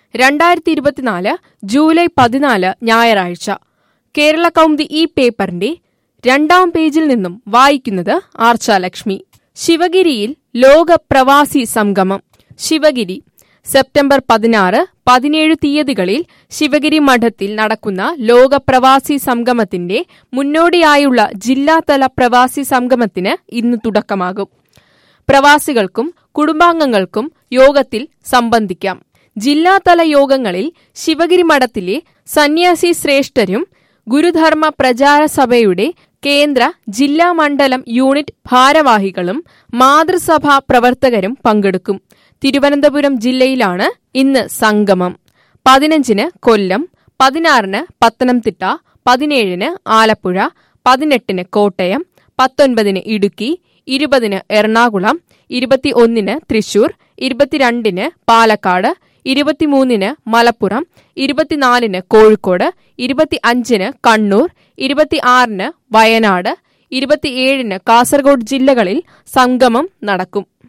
രണ്ടായിരത്തി ഇരുപത്തിനാല് ജൂലൈ പതിനാല് ഞായറാഴ്ച കേരള കൗമുദി ഈ പേപ്പറിന്റെ രണ്ടാം പേജിൽ നിന്നും വായിക്കുന്നത് ആർച്ചാലക്ഷ്മി ശിവഗിരിയിൽ ലോക പ്രവാസി സംഗമം ശിവഗിരി സെപ്റ്റംബർ പതിനാറ് പതിനേഴ് തീയതികളിൽ ശിവഗിരി മഠത്തിൽ നടക്കുന്ന ലോക പ്രവാസി സംഗമത്തിന്റെ മുന്നോടിയായുള്ള ജില്ലാതല പ്രവാസി സംഗമത്തിന് ഇന്ന് തുടക്കമാകും പ്രവാസികൾക്കും കുടുംബാംഗങ്ങൾക്കും യോഗത്തിൽ സംബന്ധിക്കാം ജില്ലാതല യോഗങ്ങളിൽ ശിവഗിരി മഠത്തിലെ സന്യാസി ശ്രേഷ്ഠരും ഗുരുധർമ്മ പ്രചാര സഭയുടെ കേന്ദ്ര ജില്ലാ മണ്ഡലം യൂണിറ്റ് ഭാരവാഹികളും മാതൃസഭാ പ്രവർത്തകരും പങ്കെടുക്കും തിരുവനന്തപുരം ജില്ലയിലാണ് ഇന്ന് സംഗമം പതിനഞ്ചിന് കൊല്ലം പതിനാറിന് പത്തനംതിട്ട പതിനേഴിന് ആലപ്പുഴ പതിനെട്ടിന് കോട്ടയം പത്തൊൻപതിന് ഇടുക്കി ഇരുപതിന് എറണാകുളം ഇരുപത്തി ഒന്നിന് തൃശൂർ ഇരുപത്തിരണ്ടിന് പാലക്കാട് ഇരുപത്തിമൂന്നിന് മലപ്പുറം ഇരുപത്തിനാലിന് കോഴിക്കോട് ഇരുപത്തി അഞ്ചിന് കണ്ണൂർ ഇരുപത്തിയാറിന് വയനാട് ഇരുപത്തിയേഴിന് കാസർഗോഡ് ജില്ലകളിൽ സംഗമം നടക്കും